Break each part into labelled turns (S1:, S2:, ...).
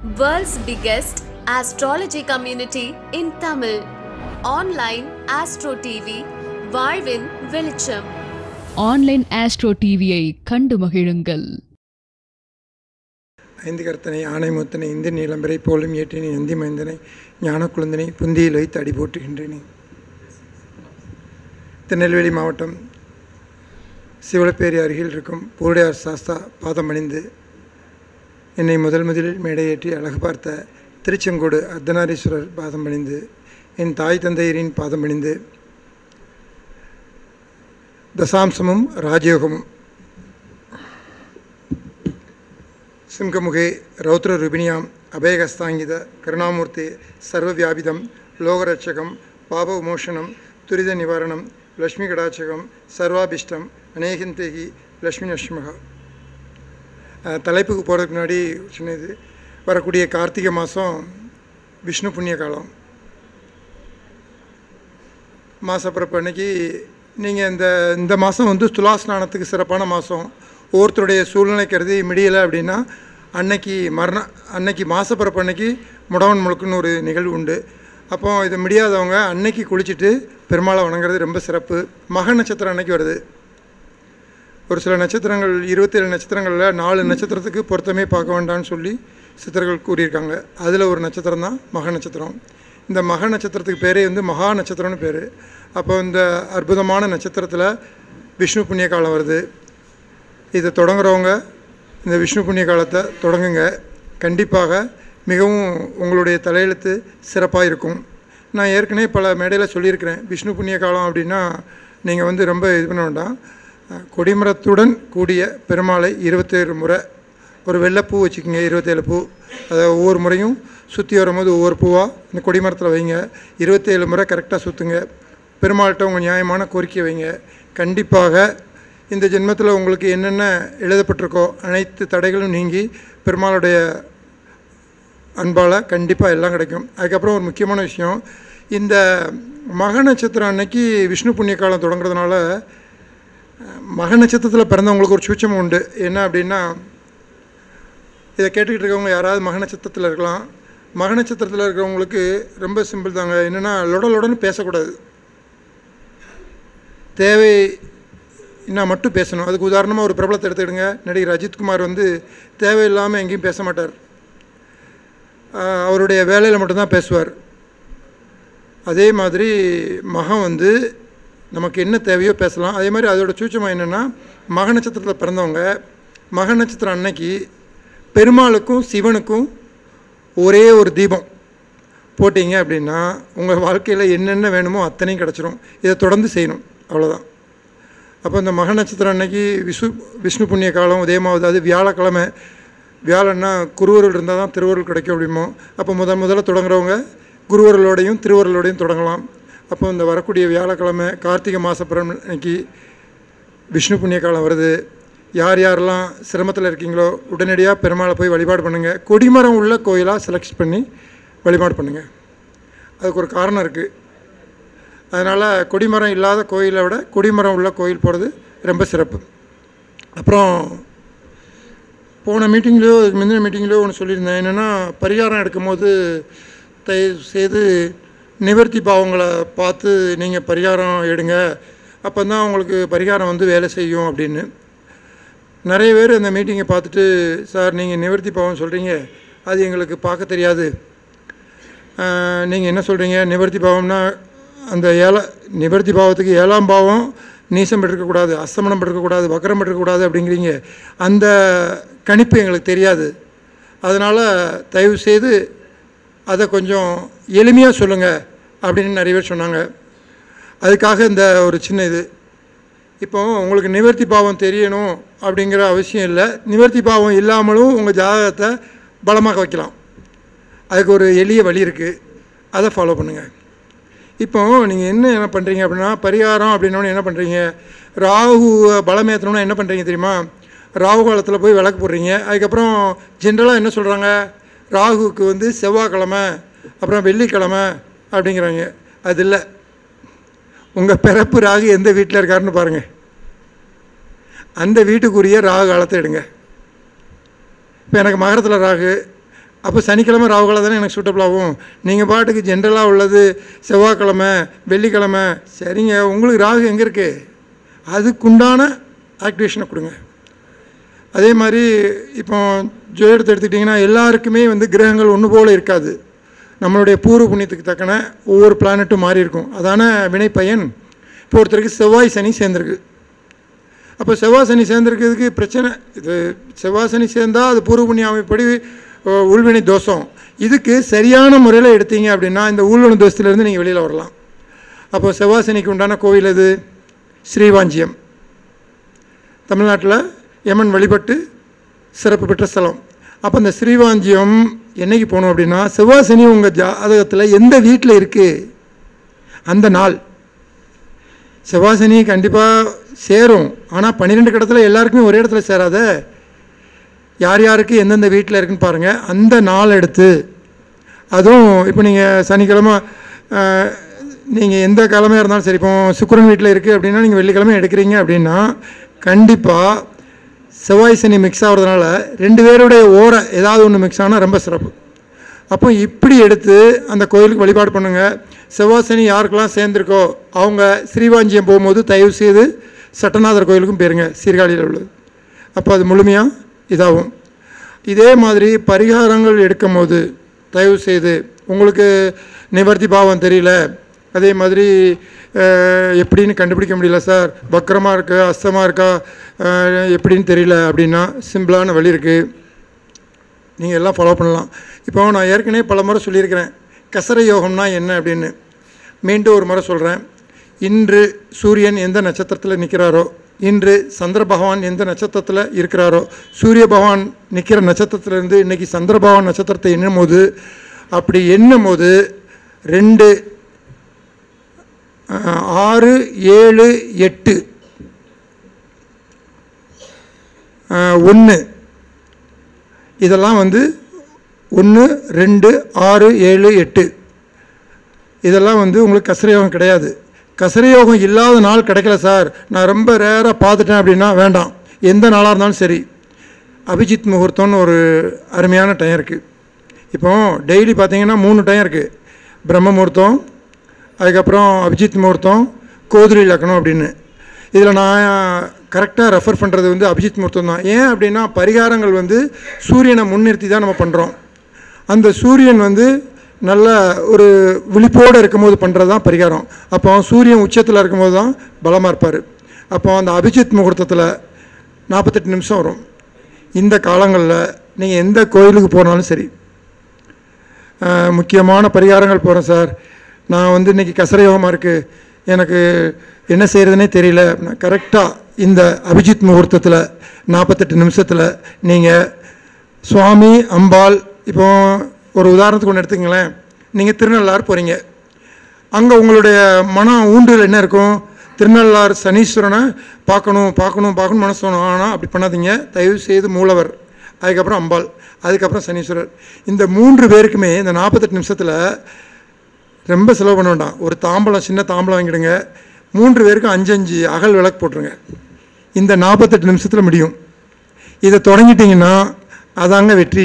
S1: World's biggest astrology community in Tamil. Online Astro TV, வாழ்வின் வெளிச்சம்
S2: online astro டிவியை கண்டு மகிழுங்கள்
S3: ஐந்து கர்த்தனை ஆனைமுத்தனை இந்த நீளம்பரை போலும் ஏற்றினை நந்தி மைந்தனை ஞான குழந்தனை புந்தியில் வைத்து அடி போற்றுகின்றேனே திருநெல்வேலி மாவட்டம் சிவலப்பேரி அருகில் இருக்கும் பூடையார் சாஸ்தா பாதம் அணிந்து என்னை முதல் முதலில் மேடையேற்றி அழகு பார்த்த திருச்செங்கோடு அர்த்தநாரீஸ்வரர் பாதம் பணிந்து என் தாய் தந்தையரின் பாதம் பணிந்து தசாம்சமும் ராஜயோகமும் சிம்கமுகே ரௌத்ரரூபிணியாம் அபயகஸ்தாங்கித கருணாமூர்த்தி சர்வவியாபிதம் லோகரட்சகம் பாப விமோசனம் துரித நிவாரணம் லக்ஷ்மி கடாட்சகம் சர்வாபிஷ்டம் அநேகந்தேகி லக்ஷ்மி நஷ்மகா அஹ், தலைப்புக்கு போகிறதுக்கு முன்னாடி சின்ன இது வரக்கூடிய கார்த்திகை மாதம் விஷ்ணு புண்ணிய காலம் மாசப்பிறப்பு அன்னைக்கு நீங்கள் இந்த இந்த மாதம் வந்து துலா ஸ்நானத்துக்கு சிறப்பான மாதம் ஒவ்வொருத்தருடைய சூழ்நிலை கருதி முடியலை அப்படின்னா அன்னைக்கு மரண அன்னைக்கு மாசப்பிறப்பு அன்னைக்கு முடவன் முழுக்குன்னு ஒரு நிகழ்வு உண்டு அப்போ இது முடியாதவங்க அன்னைக்கு குளிச்சுட்டு பெருமாளை வணங்குறது ரொம்ப சிறப்பு மக நட்சத்திரம் அன்னைக்கு வருது ஒரு சில நட்சத்திரங்கள் இருபத்தேழு நட்சத்திரங்களில் நாலு நட்சத்திரத்துக்கு பொருத்தமே பார்க்க வேண்டாம்னு சொல்லி சித்தர்கள் கூறியிருக்காங்க அதில் ஒரு நட்சத்திரம் தான் மக நட்சத்திரம் இந்த மக நட்சத்திரத்துக்கு பேரே வந்து மகா நட்சத்திரம்னு பேர் அப்போ இந்த அற்புதமான நட்சத்திரத்தில் விஷ்ணு புண்ணிய காலம் வருது இதை தொடங்குறவங்க இந்த விஷ்ணு புண்ணிய காலத்தை தொடங்குங்க கண்டிப்பாக மிகவும் உங்களுடைய தலையெழுத்து சிறப்பாக இருக்கும் நான் ஏற்கனவே பல மேடையில் சொல்லியிருக்கிறேன் விஷ்ணு புண்ணிய காலம் அப்படின்னா நீங்கள் வந்து ரொம்ப இது பண்ண வேண்டாம் அஹ், கொடிமரத்துடன் கூடிய பெருமாளை இருபத்தேழு முறை ஒரு வெள்ளைப்பூ வச்சுக்கோங்க இருபத்தேழு பூ அதை ஒவ்வொரு முறையும் சுற்றி வரும்போது ஒவ்வொரு பூவாக இந்த கொடிமரத்தில் வைங்க இருபத்தேழு முறை கரெக்டாக சுற்றுங்க பெருமாள்கிட்ட உங்கள் நியாயமான கோரிக்கை வைங்க கண்டிப்பாக இந்த ஜென்மத்தில் உங்களுக்கு என்னென்ன எழுதப்பட்டிருக்கோ அனைத்து தடைகளும் நீங்கி பெருமாளுடைய அன்பால் கண்டிப்பாக எல்லாம் கிடைக்கும் அதுக்கப்புறம் ஒரு முக்கியமான விஷயம் இந்த மக நட்சத்திரம் அன்னைக்கு விஷ்ணு புண்ணிய காலம் தொடங்குறதுனால அஹ், மக நட்சத்திரத்தில் பிறந்தவங்களுக்கு ஒரு சூச்சம் உண்டு என்ன அப்படின்னா இதை கேட்டுக்கிட்டு இருக்கவங்க யாராவது மக நட்சத்திரத்தில் இருக்கலாம் மக நட்சத்திரத்தில் இருக்கிறவங்களுக்கு ரொம்ப சிம்பிள் தாங்க என்னென்னா லொட லொடன்னு பேசக்கூடாது தேவை நான் மட்டும் பேசணும் அதுக்கு உதாரணமாக ஒரு பிரபலத்தை எடுத்துக்கிடுங்க நடிகர் அஜித்குமார் வந்து தேவையில்லாமல் எங்கேயும் பேச மாட்டார் ஆஹ் அவருடைய வேலையில் மட்டும்தான் பேசுவார் அதே மாதிரி மகன் வந்து நமக்கு என்ன தேவையோ பேசலாம் அதே மாதிரி அதோட சூச்சமாக என்னென்னா மக நட்சத்திரத்தில் பிறந்தவங்க மக நட்சத்திரம் அன்னைக்கு பெருமாளுக்கும் சிவனுக்கும் ஒரே ஒரு தீபம் போட்டீங்க அப்படின்னா உங்கள் வாழ்க்கையில் என்னென்ன வேணுமோ அத்தனையும் கிடச்சிரும் இதை தொடர்ந்து செய்யணும் அவ்வளோதான் அப்போ இந்த மக நட்சத்திரம் அன்னைக்கு விஷ்ணு விஷ்ணு புண்ணிய காலம் உதயமாகுது அது வியாழக்கிழமை வியாழன்னா குருவருள் இருந்தால் தான் திருவருள் கிடைக்கும் அப்படிமோ அப்போ முதல் முதல்ல தொடங்குறவங்க குருவருளோடையும் திருவருளோடையும் தொடங்கலாம் அப்போ இந்த வரக்கூடிய வியாழக்கிழமை கார்த்திகை மாசப்புறம் அன்னைக்கு விஷ்ணு புண்ணிய காலம் வருது யார் யாரெல்லாம் சிரமத்தில் இருக்கீங்களோ உடனடியாக பெருமாளை போய் வழிபாடு பண்ணுங்கள் கொடிமரம் உள்ள கோயிலாக செலக்ட் பண்ணி வழிபாடு பண்ணுங்கள் அதுக்கு ஒரு காரணம் இருக்குது அதனால் கொடிமரம் இல்லாத கோயிலை விட கொடிமரம் உள்ள கோயில் போகிறது ரொம்ப சிறப்பு அப்புறம் போன மீட்டிங்லேயோ இதுக்கு முந்தின மீட்டிங்லேயோ ஒன்று சொல்லியிருந்தேன் என்னென்னா பரிகாரம் எடுக்கும்போது தயவு செய்து நிவர்த்தி பாவங்களை பார்த்து நீங்கள் பரிகாரம் எடுங்க அப்போ தான் உங்களுக்கு பரிகாரம் வந்து வேலை செய்யும் அப்படின்னு நிறைய பேர் அந்த மீட்டிங்கை பார்த்துட்டு சார் நீங்கள் நிவர்த்தி பாவம் சொல்கிறீங்க அது எங்களுக்கு பார்க்க தெரியாது நீங்கள் என்ன சொல்கிறீங்க நிவர்த்தி பாவம்னா அந்த ஏழ நிவர்த்தி பாவத்துக்கு ஏழாம் பாவம் நீசம் பெற்றிருக்கக்கூடாது அஸ்தமனம் பெற்றிருக்கக்கூடாது வக்கரம் பெற்றிருக்கக்கூடாது அப்படிங்கிறீங்க அந்த கணிப்பு எங்களுக்கு தெரியாது அதனால் தயவு செய்து அதை கொஞ்சம் எளிமையாக சொல்லுங்கள் அப்படின்னு நிறைய பேர் சொன்னாங்க அதுக்காக இந்த ஒரு சின்ன இது இப்போ உங்களுக்கு நிவர்த்தி பாவம் தெரியணும் அப்படிங்கிற அவசியம் இல்லை நிவர்த்தி பாவம் இல்லாமலும் உங்கள் ஜாதகத்தை பலமாக வைக்கலாம் அதுக்கு ஒரு எளிய வழி இருக்குது அதை ஃபாலோ பண்ணுங்கள் இப்போ நீங்கள் என்ன என்ன பண்ணுறீங்க அப்படின்னா பரிகாரம் அப்படின்னோடனே என்ன பண்ணுறீங்க ராகு பலமேற்றணும்னா என்ன பண்ணுறீங்க தெரியுமா ராகு காலத்தில் போய் விளக்கு போடுறீங்க அதுக்கப்புறம் ஜென்ரலாக என்ன சொல்கிறாங்க ராகுவுக்கு வந்து செவ்வாய்க்கிழமை அப்புறம் வெள்ளிக்கிழமை அப்படிங்கிறாங்க அது இல்லை உங்கள் பிறப்பு ராகு எந்த வீட்டில் இருக்காருன்னு பாருங்கள் அந்த வீட்டுக்குரிய ராகு காலத்தை எடுங்க இப்போ எனக்கு மகரத்தில் ராகு அப்போ சனிக்கிழமை ராவுகாலம் தானே எனக்கு சூட்டபிள் ஆகும் நீங்கள் பாட்டுக்கு ஜென்ரலாக உள்ளது செவ்வாய்க்கிழமை வெள்ளிக்கிழமை சரிங்க உங்களுக்கு ராகு எங்கே இருக்குது அதுக்குண்டான ஆக்டிவேஷனை கொடுங்க அதே மாதிரி இப்போ ஜோதிடத்தை எடுத்துக்கிட்டிங்கன்னா எல்லாருக்குமே வந்து கிரகங்கள் ஒன்று போல் இருக்காது நம்மளுடைய பூர்வ புண்ணியத்துக்கு தக்கன ஒவ்வொரு பிளானட்டும் மாறி இருக்கும் அதான வினை பயன் இப்போ ஒருத்தருக்கு செவ்வாய் சனி சேர்ந்துருக்கு அப்போ செவ்வாய் சனி சேர்ந்துருக்கிறதுக்கு பிரச்சனை இது செவ்வாய் சனி சேர்ந்தால் அது பூர்வ புண்ணிய அமைப்படி அஹ், உள்வினை தோஷம் இதுக்கு சரியான முறையில் எடுத்தீங்க அப்படின்னா இந்த உள்வினை தோஷத்துலேருந்து நீங்கள் வெளியில் வரலாம் அப்போ செவ்வாய் சனிக்கு உண்டான கோவில் எது ஸ்ரீவாஞ்சியம் தமிழ்நாட்டில் யமன் வழிபட்டு சிறப்பு பெற்ற ஸ்தலம் அப்போ அந்த ஸ்ரீவாஞ்சியம் என்னைக்கு போகணும் அப்படின்னா செவ்வாய் சனி உங்கள் ஜாதகத்தில் எந்த வீட்டில் இருக்குது அந்த நாள் செவ்வாய் சனி கண்டிப்பாக சேரும் ஆனால் பன்னிரெண்டு கடத்தில் எல்லாருக்குமே ஒரே இடத்துல சேராத யார் யாருக்கு எந்தெந்த வீட்டில் இருக்குன்னு பாருங்கள் அந்த நாள் எடுத்து அதுவும் இப்போ நீங்கள் சனிக்கிழமை நீங்கள் எந்த கிழமையாக இருந்தாலும் சரி இப்போ சுக்கிரன் வீட்டில் இருக்குது அப்படின்னா நீங்கள் வெள்ளிக்கிழமை எடுக்கிறீங்க அப்படின்னா கண்டிப்பாக செவ்வாய் சனி மிக்ஸ் ஆகிறதுனால ரெண்டு பேருடைய ஓரை ஏதாவது ஒன்று மிக்ஸ் ஆனால் ரொம்ப சிறப்பு அப்போ இப்படி எடுத்து அந்த கோயிலுக்கு வழிபாடு பண்ணுங்கள் செவ்வாய் சனி யாருக்கெல்லாம் சேர்ந்துருக்கோ அவங்க ஸ்ரீவாஞ்சியம் போகும்போது தயவு செய்து சட்டநாதர் கோயிலுக்கும் போயிருங்க சீர்காழியில் உள்ளது அப்போ அது முழுமையாக இதாகும் இதே மாதிரி பரிகாரங்கள் எடுக்கும் போது தயவு செய்து உங்களுக்கு நிவர்த்தி பாவம் தெரியல அதே மாதிரி அஹ், எப்படின்னு கண்டுபிடிக்க முடியல சார் வக்கரமாக இருக்கா அஸ்தமாக இருக்கா அஹ், எப்படின்னு தெரியல அப்படின்னா சிம்பிளான வழி இருக்குது நீங்கள் எல்லாம் ஃபாலோ பண்ணலாம் இப்போ நான் ஏற்கனவே பல முறை சொல்லியிருக்கிறேன் கசர யோகம்னா என்ன அப்படின்னு மீண்டும் ஒரு முறை சொல்கிறேன் இன்று சூரியன் எந்த நட்சத்திரத்தில் நிற்கிறாரோ இன்று சந்திர பகவான் எந்த நட்சத்திரத்தில் இருக்கிறாரோ சூரிய பகவான் நிற்கிற நட்சத்திரத்திலேருந்து இன்றைக்கி சந்திர பகவான் நட்சத்திரத்தை எண்ணும் போது அப்படி எண்ணும் போது ரெண்டு அஹ், ஆறு ஏழு எட்டு ஒன்று இதெல்லாம் வந்து ஒன்று ரெண்டு ஆறு ஏழு எட்டு இதெல்லாம் வந்து உங்களுக்கு கசரயோகம் கிடையாது கசரயோகம் இல்லாத நாள் கிடைக்கல சார் நான் ரொம்ப ரேராக பார்த்துட்டேன் அப்படின்னா வேண்டாம் எந்த நாளாக இருந்தாலும் சரி அபிஜித் முகூர்த்தம்னு ஒரு அருமையான டைம் இருக்குது இப்போ டெய்லி பார்த்தீங்கன்னா மூணு டைம் இருக்குது பிரம்ம முகூர்த்தம் அதுக்கப்புறம் அபிஜித் முகூர்த்தம் கோதுரி லக்கணம் அப்படின்னு இதில் நான் கரெக்டாக ரெஃபர் பண்ணுறது வந்து அபிஜித் முகூர்த்தம் தான் ஏன் அப்படின்னா பரிகாரங்கள் வந்து சூரியனை முன்னிறுத்தி தான் நம்ம பண்ணுறோம் அந்த சூரியன் வந்து நல்ல ஒரு விழிப்போடு இருக்கும்போது பண்ணுறது தான் பரிகாரம் அப்போ சூரியன் உச்சத்தில் இருக்கும்போது தான் பலமாக இருப்பார் அப்போ அந்த அபிஜித் முகூர்த்தத்தில் நாற்பத்தெட்டு நிமிஷம் வரும் இந்த காலங்களில் நீங்கள் எந்த கோயிலுக்கு போனாலும் சரி அஹ், முக்கியமான பரிகாரங்கள் போகிறேன் சார் நான் வந்து இன்றைக்கி கசரயோகமாக இருக்குது எனக்கு என்ன செய்கிறதுனே தெரியல அப்படின்னா கரெக்டாக இந்த அபிஜித் முகூர்த்தத்தில் நாற்பத்தெட்டு நிமிஷத்தில் நீங்கள் சுவாமி அம்பாள் இப்போ ஒரு உதாரணத்துக்கு ஒன்று எடுத்துங்களேன் நீங்கள் திருநள்ளாறு போகிறீங்க அங்கே உங்களுடைய மன ஊண்டுதல் என்ன இருக்கும் திருநள்ளாறு சனீஸ்வரனை பார்க்கணும் பார்க்கணும் பார்க்கணும் மனசு தோணும் ஆனால் அப்படி பண்ணாதீங்க தயவு செய்து மூலவர் அதுக்கப்புறம் அம்பாள் அதுக்கப்புறம் சனீஸ்வரர் இந்த மூன்று பேருக்குமே இந்த நாற்பத்தெட்டு நிமிஷத்தில் ரொம்ப செலவு பண்ண வேண்டாம் ஒரு தாம்பலம் சின்ன தாம்பலம் வாங்கிடுங்க மூன்று பேருக்கும் அஞ்சு அஞ்சு அகல் விளக்கு போட்டுருங்க இந்த நாற்பத்தெட்டு நிமிஷத்தில் முடியும் இதை தொடங்கிட்டிங்கன்னா அதாங்க வெற்றி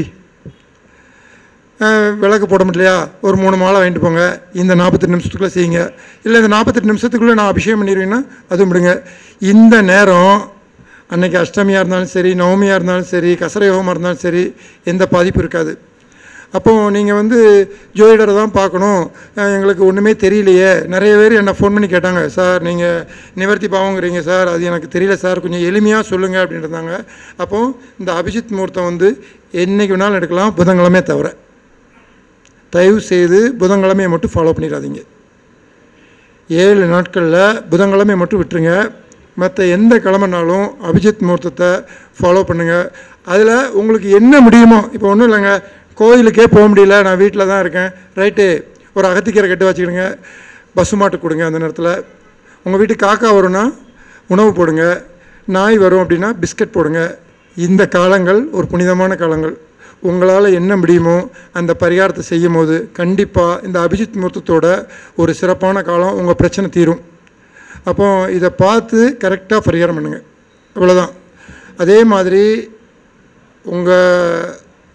S3: அஹ், விளக்கு போட முடியலையா ஒரு மூணு மாலை வாங்கிட்டு போங்க இந்த நாற்பத்தெட்டு நிமிஷத்துக்குள்ளே செய்யுங்க இல்லை இந்த நாற்பத்தெட்டு நிமிஷத்துக்குள்ளே நான் அபிஷேகம் பண்ணிடுவீங்கன்னா அதுவும் விடுங்க இந்த நேரம் அன்னைக்கு அஷ்டமியாக இருந்தாலும் சரி நவமியாக இருந்தாலும் சரி கசரயோகமாக இருந்தாலும் சரி எந்த பாதிப்பும் இருக்காது அப்போது நீங்கள் வந்து ஜோதிடரை தான் பார்க்கணும் அஹ், எங்களுக்கு ஒன்றுமே தெரியலையே நிறைய பேர் என்னை ஃபோன் பண்ணி கேட்டாங்க சார் நீங்கள் நிவர்த்தி பாவங்கிறீங்க சார் அது எனக்கு தெரியல சார் கொஞ்சம் எளிமையாக சொல்லுங்கள் அப்படின்னு இருந்தாங்க அப்போது இந்த அபிஜித் முகூர்த்தம் வந்து என்றைக்கு வேணாலும் எடுக்கலாம் புதன்கிழமை தவிர தயவு செய்து புதன்கிழமையை மட்டும் ஃபாலோ பண்ணிடாதீங்க ஏழு நாட்களில் புதன்கிழமை மட்டும் விட்டுருங்க மற்ற எந்த கிழமைனாலும் அபிஜித் முகூர்த்தத்தை ஃபாலோ பண்ணுங்கள் அதில் உங்களுக்கு என்ன முடியுமோ இப்போ ஒன்றும் இல்லைங்க கோயிலுக்கே போக முடியல நான் வீட்டில் தான் இருக்கேன் ரைட்டு ஒரு அகத்திக்கீரை கட்டு வச்சுக்கிடுங்க பசு மாட்டு கொடுங்க அந்த நேரத்தில் உங்கள் வீட்டுக்கு காக்கா வரும்னா உணவு போடுங்க நாய் வரும் அப்படின்னா பிஸ்கட் போடுங்க இந்த காலங்கள் ஒரு புனிதமான காலங்கள் உங்களால் என்ன முடியுமோ அந்த பரிகாரத்தை செய்யும் போது கண்டிப்பாக இந்த அபிஜித் முகூர்த்தத்தோட ஒரு சிறப்பான காலம் உங்கள் பிரச்சனை தீரும் அப்போ இதை பார்த்து கரெக்டாக பரிகாரம் பண்ணுங்கள் இவ்வளோதான் அதே மாதிரி உங்கள்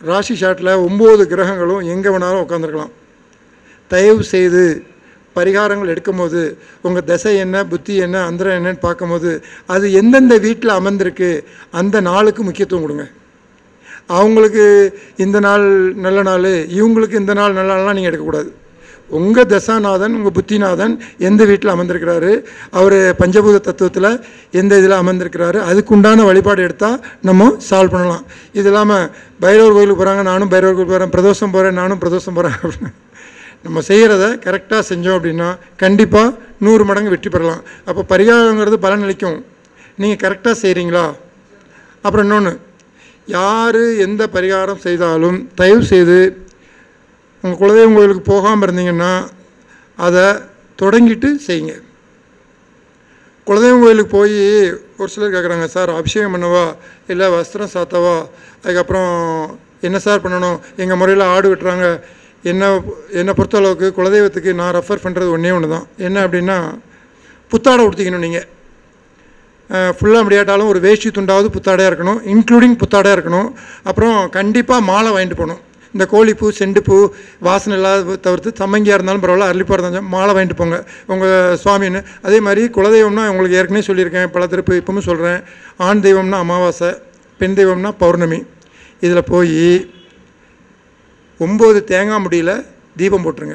S3: ராசி சாட்டில் ஒம்பது கிரகங்களும் எங்கே வேணாலும் உட்காந்துருக்கலாம் தயவு செய்து பரிகாரங்கள் எடுக்கும்போது உங்கள் திசை என்ன புத்தி என்ன அந்தரம் என்னன்னு பார்க்கும்போது அது எந்தெந்த வீட்டில் அமர்ந்திருக்கு அந்த நாளுக்கு முக்கியத்துவம் கொடுங்க அவங்களுக்கு இந்த நாள் நல்ல நாள் இவங்களுக்கு இந்த நாள் நல்ல நாள்லாம் நீங்கள் எடுக்கக்கூடாது உங்கள் தசாநாதன் உங்கள் புத்திநாதன் எந்த வீட்டில் அமர்ந்திருக்கிறாரு அவர் பஞ்சபூத தத்துவத்தில் எந்த இதில் அமர்ந்திருக்கிறாரு அதுக்குண்டான வழிபாடு எடுத்தால் நம்ம சால்வ் பண்ணலாம் இது இல்லாமல் பைரவர் கோயிலுக்கு போகிறாங்க நானும் பைரவர் கோயிலுக்கு போகிறேன் பிரதோஷம் போகிறேன் நானும் பிரதோஷம் போகிறேன் அப்படின்னு நம்ம செய்கிறத கரெக்டாக செஞ்சோம் அப்படின்னா கண்டிப்பாக நூறு மடங்கு வெற்றி பெறலாம் அப்போ பரிகாரங்கிறது பலன் அளிக்கும் நீங்கள் கரெக்டாக செய்கிறீங்களா அப்புறம் இன்னொன்று யார் எந்த பரிகாரம் செய்தாலும் தயவு செய்து உங்கள் குலதெய்வம் கோயிலுக்கு போகாமல் இருந்தீங்கன்னா அதை தொடங்கிட்டு செய்யுங்க குலதெய்வம் கோயிலுக்கு போய் ஒரு சிலர் கேட்குறாங்க சார் அபிஷேகம் பண்ணவா இல்லை வஸ்திரம் சாத்தவா அதுக்கப்புறம் என்ன சார் பண்ணணும் எங்கள் முறையில் ஆடு வெட்டுறாங்க என்ன என்னை பொறுத்தளவுக்கு குலதெய்வத்துக்கு நான் ரெஃபர் பண்ணுறது ஒன்றே ஒன்று தான் என்ன அப்படின்னா புத்தாடை உடுத்திக்கணும் நீங்கள் ஃபுல்லாக முடியாட்டாலும் ஒரு வேஷ்டி துண்டாவது புத்தாடையாக இருக்கணும் இன்க்ளூடிங் புத்தாடையாக இருக்கணும் அப்புறம் கண்டிப்பாக மாலை வாங்கிட்டு போகணும் இந்த கோழிப்பூ செண்டுப்பூ வாசனை இல்லாத தவிர்த்து சம்மங்கியாக இருந்தாலும் பரவாயில்ல அரளிப்பா இருந்தாலும் மாலை வாங்கிட்டு போங்க உங்கள் சுவாமின்னு அதே மாதிரி குலதெய்வம்னா உங்களுக்கு ஏற்கனவே சொல்லியிருக்கேன் பல திருப்பு இப்பவும் சொல்கிறேன் ஆண் தெய்வம்னா அமாவாசை பெண் தெய்வம்னா பௌர்ணமி இதில் போய் ஒம்பது தேங்காய் முடியில் தீபம் போட்டுருங்க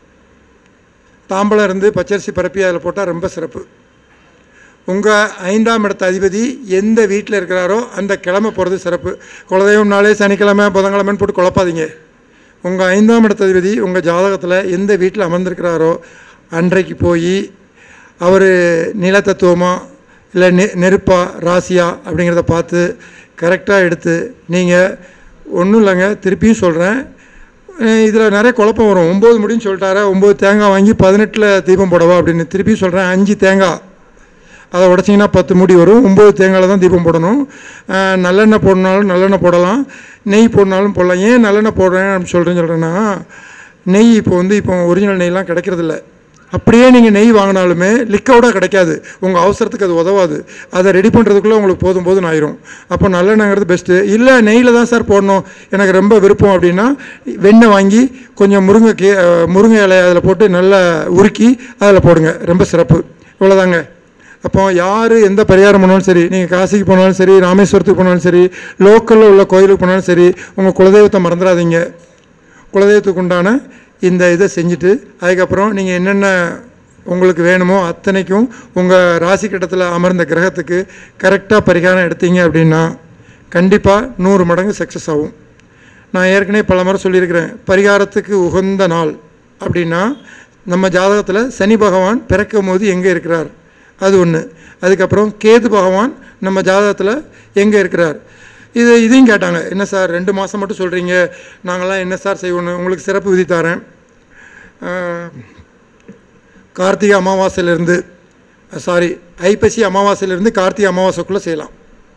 S3: தாம்பலம் இருந்து பச்சரிசி பரப்பி அதில் போட்டால் ரொம்ப சிறப்பு உங்கள் ஐந்தாம் இடத்த அதிபதி எந்த வீட்டில் இருக்கிறாரோ அந்த கிழமை போகிறது சிறப்பு குலதெய்வம் நாளே சனிக்கிழமை புதன்கிழமைன்னு போட்டு குழப்பாதீங்க உங்கள் ஐந்தாம் இடத்த அதிபதி உங்கள் ஜாதகத்தில் எந்த வீட்டில் அமர்ந்திருக்கிறாரோ அன்றைக்கு போய் அவர் நிலத்தத்துவமா இல்லை நெ நெருப்பா ராசியா அப்படிங்கிறத பார்த்து கரெக்டாக எடுத்து நீங்கள் ஒன்றும் இல்லைங்க திருப்பியும் சொல்கிறேன் இதில் நிறைய குழப்பம் வரும் ஒம்பது முடின்னு சொல்லிட்டாரா ஒம்பது தேங்காய் வாங்கி பதினெட்டில் தீபம் போடவா அப்படின்னு திருப்பி சொல்கிறேன் அஞ்சு தேங்காய் அதை உடச்சிங்கன்னா பத்து முடி வரும் ஒம்பது தேங்காயில் தான் தீபம் போடணும் அஹ் நல்லெண்ணெய் போடணுனாலும் நல்லெண்ணெய் போடலாம் நெய் போடணுனாலும் போடலாம் ஏன் நல்லெண்ணெய் போடுறேன் அப்படின்னு சொல்கிறேன்னு சொல்கிறேன்னா நெய் இப்போ வந்து இப்போ ஒரிஜினல் நெய்லாம் கிடைக்கிறதில்ல அப்படியே நீங்கள் நெய் வாங்கினாலுமே லிக்கவுடாக கிடைக்காது உங்கள் அவசரத்துக்கு அது உதவாது அதை ரெடி பண்ணுறதுக்குள்ளே உங்களுக்கு போதும் போதும் ஆயிரும் அப்போ நல்லெண்ணெய்ங்கிறது பெஸ்ட்டு இல்லை நெய்யில் தான் சார் போடணும் எனக்கு ரொம்ப விருப்பம் அப்படின்னா வெண்ணெய் வாங்கி கொஞ்சம் முருங்கை கீ அஹ் முருங்கை இலையை அதில் போட்டு நல்லா உருக்கி அதில் போடுங்க ரொம்ப சிறப்பு இவ்வளோதாங்க அப்போ யார் எந்த பரிகாரம் பண்ணாலும் சரி நீங்கள் காசிக்கு போனாலும் சரி ராமேஸ்வரத்துக்கு போனாலும் சரி லோக்கலில் உள்ள கோயிலுக்கு போனாலும் சரி உங்கள் குலதெய்வத்தை மறந்துடாதீங்க குலதெய்வத்துக்கு உண்டான இந்த இதை செஞ்சுட்டு அதுக்கப்புறம் நீங்கள் என்னென்ன உங்களுக்கு வேணுமோ அத்தனைக்கும் உங்கள் ராசி கட்டத்தில் அமர்ந்த கிரகத்துக்கு கரெக்டாக பரிகாரம் எடுத்தீங்க அப்படின்னா கண்டிப்பாக நூறு மடங்கு சக்ஸஸ் ஆகும் நான் ஏற்கனவே பல முறை சொல்லியிருக்கிறேன் பரிகாரத்துக்கு உகந்த நாள் அப்படின்னா நம்ம ஜாதகத்தில் சனி பகவான் பிறக்கும் போது எங்கே இருக்கிறார் அது ஒன்று அதுக்கப்புறம் கேது பகவான் நம்ம ஜாதகத்தில் எங்கே இருக்கிறார் இது இதையும் கேட்டாங்க என்ன சார் ரெண்டு மாதம் மட்டும் சொல்கிறீங்க நாங்கள்லாம் என்ன சார் செய்வோன்னு உங்களுக்கு சிறப்பு விதி தரேன் அஹ், கார்த்திகை அமாவாசையிலேருந்து சாரி ஐப்பசி அமாவாசையிலேருந்து கார்த்திகை அமாவாசைக்குள்ளே செய்யலாம்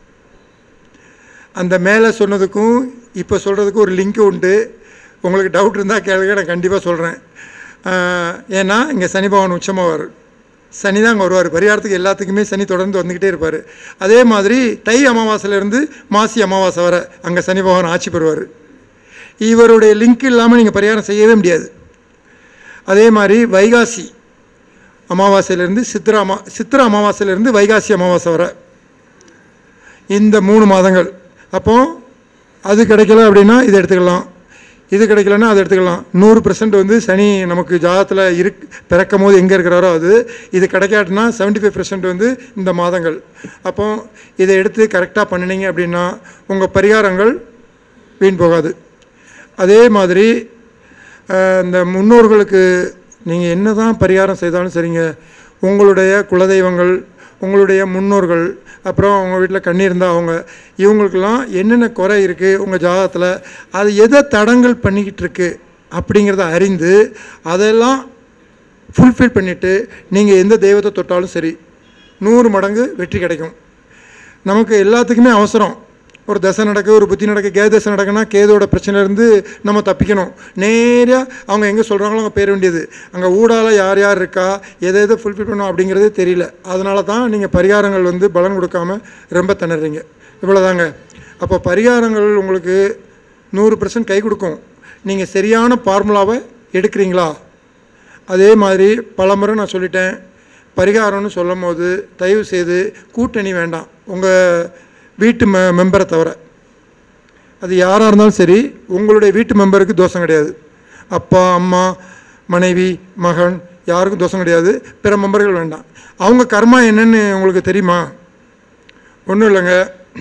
S3: அந்த மேலே சொன்னதுக்கும் இப்போ சொல்கிறதுக்கும் ஒரு லிங்க் உண்டு உங்களுக்கு டவுட் இருந்தால் கேளுங்க நான் கண்டிப்பாக சொல்கிறேன் ஏன்னா இங்கே சனி பகவான் உச்சமாக வரும் சனி தான் அங்கே வருவார் பரிகாரத்துக்கு எல்லாத்துக்குமே சனி தொடர்ந்து வந்துக்கிட்டே இருப்பார் அதே மாதிரி தை அமாவாசையிலேருந்து மாசி அமாவாசை வர அங்கே சனி பகவான் ஆட்சி பெறுவார் இவருடைய லிங்க் இல்லாமல் நீங்கள் பரிகாரம் செய்யவே முடியாது அதே மாதிரி வைகாசி அமாவாசையிலேருந்து சித்திர அமா சித்திர அமாவாசையிலேருந்து வைகாசி அமாவாசை வர இந்த மூணு மாதங்கள் அப்போ அது கிடைக்கல அப்படின்னா இதை எடுத்துக்கலாம் இது கிடைக்கலன்னா அதை எடுத்துக்கலாம் நூறு பெர்சன்ட் வந்து சனி நமக்கு ஜாதத்தில் இருக் பிறக்கும் போது எங்கே இருக்கிறாரோ அது இது கிடைக்காட்டுனா செவன்ட்டி ஃபைவ் வந்து இந்த மாதங்கள் அப்போ இதை எடுத்து கரெக்டாக பண்ணினீங்க அப்படின்னா உங்கள் பரிகாரங்கள் வீண் போகாது அதே மாதிரி அஹ், இந்த முன்னோர்களுக்கு நீங்கள் என்ன தான் பரிகாரம் செய்தாலும் சரிங்க உங்களுடைய குலதெய்வங்கள் உங்களுடைய முன்னோர்கள் அப்புறம் அவங்க வீட்டில் கண்ணி இருந்தால் அவங்க இவங்களுக்கெல்லாம் என்னென்ன குறை இருக்குது உங்கள் ஜாதகத்தில் அது எதை தடங்கள் பண்ணிக்கிட்டு இருக்கு அப்படிங்கிறத அறிந்து அதெல்லாம் ஃபுல்ஃபில் பண்ணிவிட்டு நீங்கள் எந்த தெய்வத்தை தொட்டாலும் சரி நூறு மடங்கு வெற்றி கிடைக்கும் நமக்கு எல்லாத்துக்குமே அவசரம் ஒரு தசை நடக்கு ஒரு புத்தி நடக்கு கே தசை நடக்குன்னா கேதோட பிரச்சனையிலேருந்து நம்ம தப்பிக்கணும் நேராக அவங்க எங்கே சொல்கிறாங்களோ அங்கே பேர வேண்டியது அங்கே ஊடால யார் யார் இருக்கா எதை எதை ஃபுல்ஃபில் பண்ணணும் அப்படிங்கிறதே தெரியல அதனால தான் நீங்கள் பரிகாரங்கள் வந்து பலன் கொடுக்காம ரொம்ப திணறீங்க இவ்வளோதாங்க அப்போ பரிகாரங்கள் உங்களுக்கு நூறு பர்சன்ட் கை கொடுக்கும் நீங்கள் சரியான ஃபார்முலாவை எடுக்கிறீங்களா அதே மாதிரி பலமுறை நான் சொல்லிட்டேன் பரிகாரம்னு சொல்லும் போது தயவு செய்து கூட்டணி வேண்டாம் உங்கள் வீட்டு மெ மெம்பரை தவிர அது யாராக இருந்தாலும் சரி உங்களுடைய வீட்டு மெம்பருக்கு தோஷம் கிடையாது அப்பா அம்மா மனைவி மகன் யாருக்கும் தோஷம் கிடையாது பிற மெம்பர்கள் வேண்டாம் அவங்க கர்மா என்னன்னு உங்களுக்கு தெரியுமா ஒன்றும் இல்லைங்க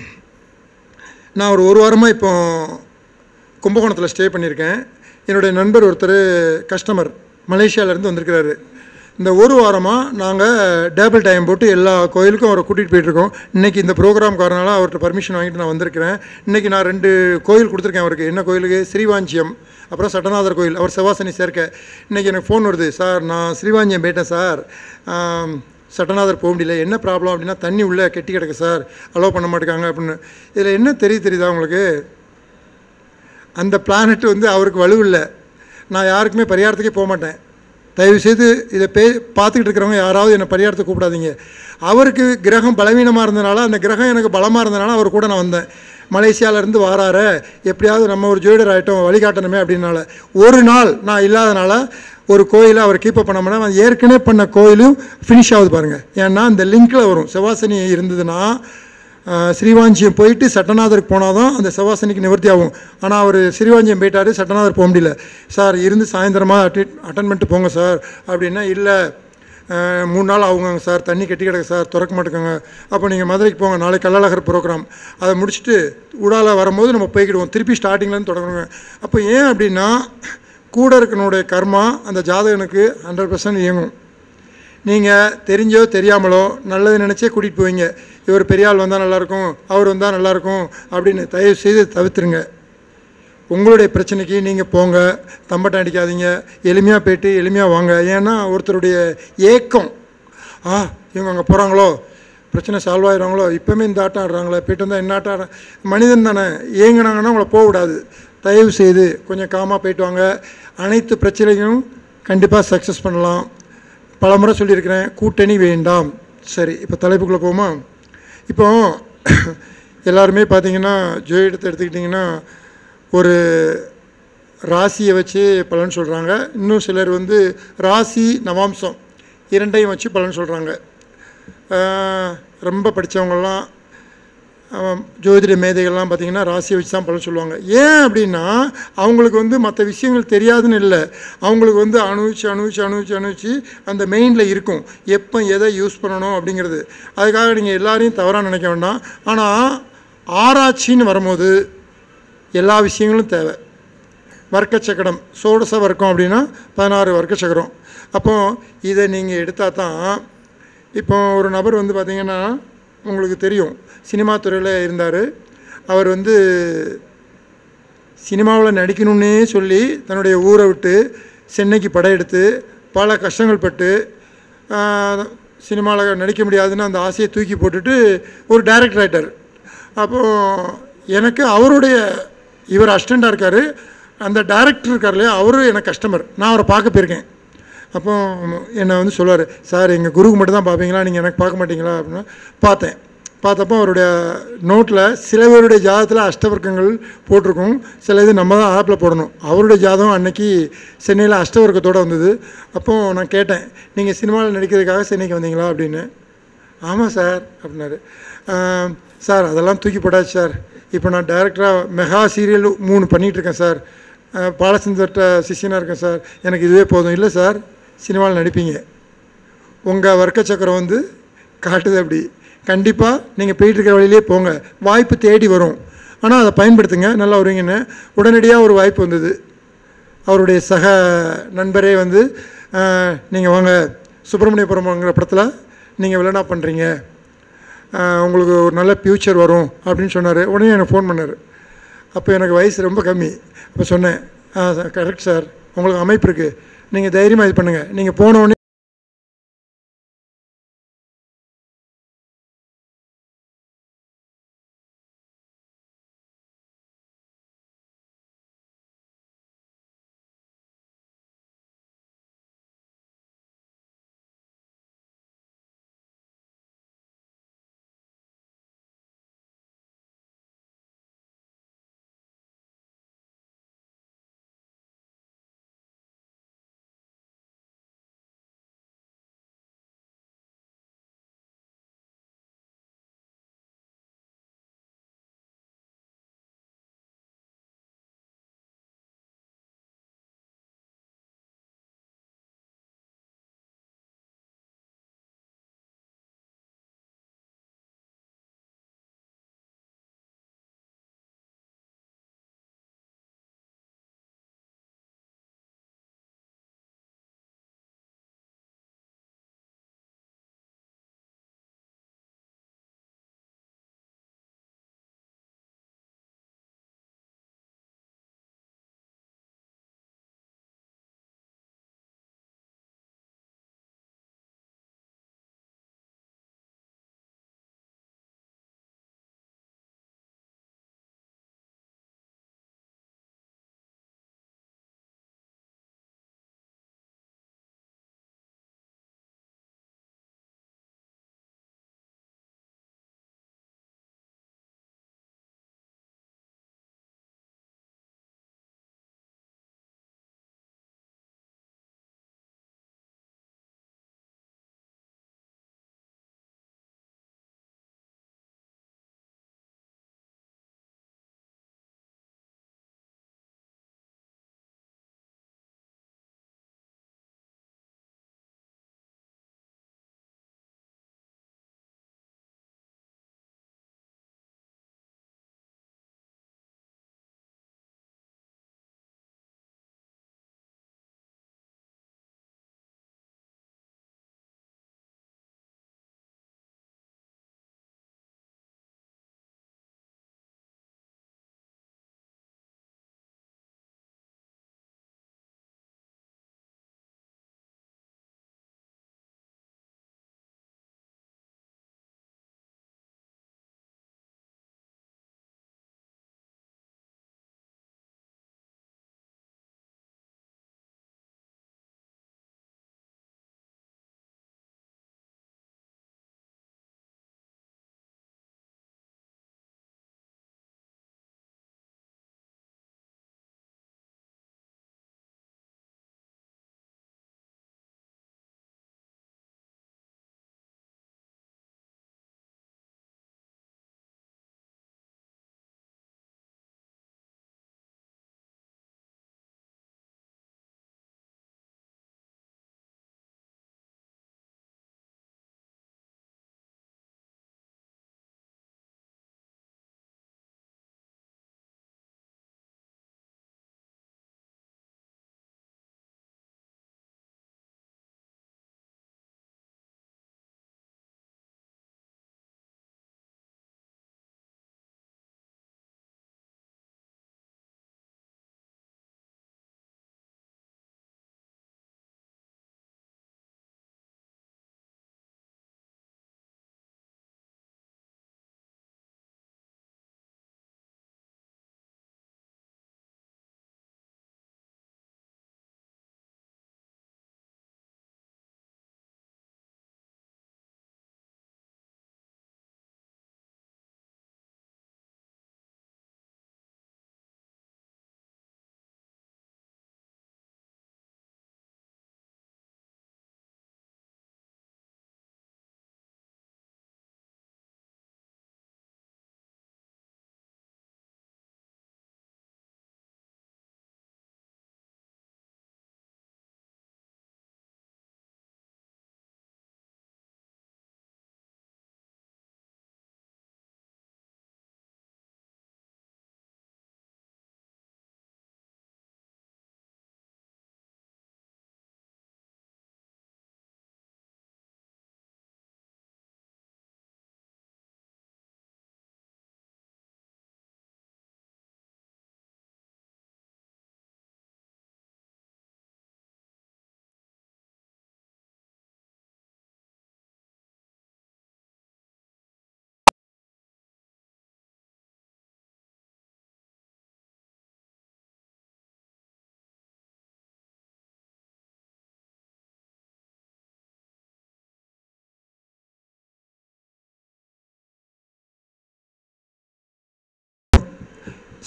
S3: நான் ஒரு ஒரு வாரமாக இப்போ கும்பகோணத்தில் ஸ்டே பண்ணியிருக்கேன் என்னுடைய நண்பர் ஒருத்தர் கஸ்டமர் மலேசியாவிலேருந்து வந்திருக்கிறாரு இந்த ஒரு வாரமாக நாங்கள் டேபிள் டைம் போட்டு எல்லா கோயிலுக்கும் அவரை கூட்டிகிட்டு போயிட்டுருக்கோம் இன்றைக்கி இந்த ப்ரோக்ராம் காரணால அவர்கிட்ட பர்மிஷன் வாங்கிட்டு நான் வந்திருக்கிறேன் இன்றைக்கி நான் ரெண்டு கோயில் கொடுத்துருக்கேன் அவருக்கு என்ன கோயிலுக்கு ஸ்ரீவாஞ்சியம் அப்புறம் சட்டநாதர் கோயில் அவர் செவ்வாசனி சேர்க்க இன்றைக்கி எனக்கு ஃபோன் வருது சார் நான் ஸ்ரீவாஞ்சியம் போயிட்டேன் சார் ஆம், சட்டநாதர் போக முடியல என்ன ப்ராப்ளம் அப்படின்னா தண்ணி உள்ளே கெட்டி கிடக்கு சார் அலோவ் பண்ண மாட்டேங்காங்க அப்படின்னு இதில் என்ன தெரிய தெரியுதா உங்களுக்கு அந்த பிளானட் வந்து அவருக்கு வலுவில்லை நான் யாருக்குமே பரிகாரத்துக்கே போக மாட்டேன் தயவுசெய்து இதை பே பார்த்துக்கிட்டு இருக்கிறவங்க யாராவது என்னை பரிகாரத்துக்கு கூப்பிடாதீங்க அவருக்கு கிரகம் பலவீனமாக இருந்தனால அந்த கிரகம் எனக்கு பலமாக இருந்தனால அவர் கூட நான் வந்தேன் மலேசியாவிலேருந்து வாராரு எப்படியாவது நம்ம ஒரு ஜோதிடர் ஆகிட்டோம் வழிகாட்டணுமே அப்படின்னால ஒரு நாள் நான் இல்லாதனால ஒரு கோயிலை அவர் கீப்பப் பண்ண முடியாது அவன் ஏற்கனவே பண்ண கோயிலும் ஃபினிஷ் ஆகுது பாருங்கள் ஏன்னா இந்த லிங்க்கில் வரும் செவ்வாசனி இருந்ததுன்னா ஆஹ் ஸ்ரீவாஞ்சியம் போயிட்டு சட்டநாதருக்கு போனால் தான் அந்த செவ்வாசனிக்கு நிவர்த்தி ஆகும் ஆனால் அவர் ஸ்ரீவாஞ்சியம் போயிட்டாரு சட்டநாதர் போக முடியல சார் இருந்து சாயந்தரமாக அட்டி அட்டன் பண்ணிட்டு போங்க சார் அப்படின்னா இல்லை ஆஹ் மூணு நாள் ஆகுங்க சார் தண்ணி கட்டி கிடக்கு சார் திறக்க மாட்டேங்க அப்போ நீங்கள் மதுரைக்கு போங்க நாளைக்கு கள்ளழகர் ப்ரோக்ராம் அதை முடிச்சுட்டு உடால வரும்போது நம்ம போய்க்கிடுவோம் திருப்பி ஸ்டார்டிங்லேருந்து தொடங்கணுங்க அப்போ ஏன் அப்படின்னா கூட இருக்கனுடைய கர்மா அந்த ஜாதகனுக்கு ஹண்ட்ரட் பர்சன்ட் இயங்கும் நீங்கள் தெரிஞ்சோ தெரியாமலோ நல்லது நினச்சே கூட்டிகிட்டு போவீங்க இவர் பெரிய ஆள் வந்தால் நல்லாயிருக்கும் அவர் வந்தால் நல்லாயிருக்கும் அப்படின்னு தயவு செய்து தவிர்த்துருங்க உங்களுடைய பிரச்சனைக்கு நீங்கள் போங்க தம்பட்டம் அடிக்காதீங்க எளிமையாக போயிட்டு எளிமையாக வாங்க ஏன்னா ஒருத்தருடைய ஏக்கம் ஆ இவங்க அங்கே போகிறாங்களோ பிரச்சனை சால்வ் ஆயிடுவாங்களோ இப்போவுமே இந்த ஆட்டம் ஆடுறாங்களே போயிட்டு வந்தால் என்ன ஆட்டம் ஆடுற மனிதன் தானே ஏங்கினாங்கன்னா உங்களை போகக்கூடாது தயவு செய்து கொஞ்சம் காமாக போயிட்டு வாங்க அனைத்து பிரச்சனையும் கண்டிப்பாக சக்ஸஸ் பண்ணலாம் பலமுறை சொல்லியிருக்கிறேன் கூட்டணி வேண்டாம் சரி இப்போ தலைப்புக்குள்ளே போமா இப்போ எல்லாருமே பார்த்தீங்கன்னா ஜோதிடத்தை எடுத்துக்கிட்டிங்கன்னா ஒரு ராசியை வச்சு பலன் சொல்கிறாங்க இன்னும் சிலர் வந்து ராசி நவாம்சம் இரண்டையும் வச்சு பலன் சொல்கிறாங்க ரொம்ப படித்தவங்கெல்லாம் ஆமாம், ஜோதிட மேதைகள்லாம் பார்த்தீங்கன்னா ராசியை வச்சு தான் பலன் சொல்லுவாங்க ஏன் அப்படின்னா அவங்களுக்கு வந்து மற்ற விஷயங்கள் தெரியாதுன்னு இல்லை அவங்களுக்கு வந்து அனுபவிச்சு அனுபவிச்சு அனுபவிச்சு அனுபவிச்சு அந்த மெயினில் இருக்கும் எப்போ எதை யூஸ் பண்ணணும் அப்படிங்கிறது அதுக்காக நீங்கள் எல்லாரையும் தவறாக நினைக்க வேண்டாம் ஆனால் ஆராய்ச்சின்னு வரும்போது எல்லா விஷயங்களும் தேவை வர்க்க சக்கரம் சோடச வர்க்கம் அப்படின்னா பதினாறு வர்க்க சக்கரம் அப்போ இதை நீங்கள் எடுத்தால் தான் இப்போ ஒரு நபர் வந்து பார்த்தீங்கன்னா உங்களுக்கு தெரியும் சினிமா துறையில் இருந்தார் அவர் வந்து சினிமாவில் நடிக்கணும்னே சொல்லி தன்னுடைய ஊரை விட்டு சென்னைக்கு படையெடுத்து பல கஷ்டங்கள் பட்டு சினிமாவில் நடிக்க முடியாதுன்னு அந்த ஆசையை தூக்கி போட்டுட்டு ஒரு டைரக்டர் ஆகிட்டார் அப்போது எனக்கு அவருடைய இவர் அசிஸ்டண்ட்டாக இருக்கார் அந்த டைரக்டர் இருக்கார் இல்லையா அவரும் எனக்கு கஸ்டமர் நான் அவரை பார்க்க போயிருக்கேன் அப்போ என்னை வந்து சொல்லுவார் சார் எங்கள் குருக்கு மட்டும் தான் பார்ப்பீங்களா நீங்கள் எனக்கு பார்க்க மாட்டீங்களா அப்படின்னா பார்த்தேன் பார்த்தப்போ அவருடைய நோட்டில் சில பேருடைய ஜாதகத்தில் அஷ்டவர்க்கங்கள் போட்டிருக்கும் சில இது நம்ம தான் ஆப்பில் போடணும் அவருடைய ஜாதகம் அன்னைக்கு சென்னையில் அஷ்டவர்க்கத்தோடு வந்தது அப்போது நான் கேட்டேன் நீங்கள் சினிமாவில் நடிக்கிறதுக்காக சென்னைக்கு வந்தீங்களா அப்படின்னு ஆமாம் சார் அப்படின்னாரு "ஆம், சார் அதெல்லாம் தூக்கி போட்டாச்சு சார் இப்போ நான் டைரக்டராக மெகா சீரியல் மூணு பண்ணிகிட்டு இருக்கேன் சார் அஹ், பாலச்சந்தர்கிட்ட சிஷியனாக இருக்கேன் சார் எனக்கு இதுவே போதும் இல்லை சார் சினிமாவில் நடிப்பீங்க உங்கள் வர்க்க சக்கரம் வந்து காட்டுது அப்படி கண்டிப்பாக நீங்கள் போயிட்டு இருக்கிற வழியிலே போங்க வாய்ப்பு தேடி வரும் ஆனால் அதை பயன்படுத்துங்க நல்லா வருவீங்கன்னு உடனடியாக ஒரு வாய்ப்பு வந்தது அவருடைய சக நண்பரே வந்து நீங்கள் வாங்க சுப்பிரமணியபுரம்ங்கிற படத்தில் நீங்கள் வில்லனா பண்ணுறீங்க உங்களுக்கு ஒரு நல்ல ஃப்யூச்சர் வரும் அப்படின்னு சொன்னார் உடனே எனக்கு ஃபோன் பண்ணார் அப்போ எனக்கு வயசு ரொம்ப கம்மி அப்போ சொன்னேன் கரெக்ட் சார் உங்களுக்கு அமைப்பு இருக்குது நீங்கள் தைரியமாக இது பண்ணுங்கள் நீங்கள் போன உடனே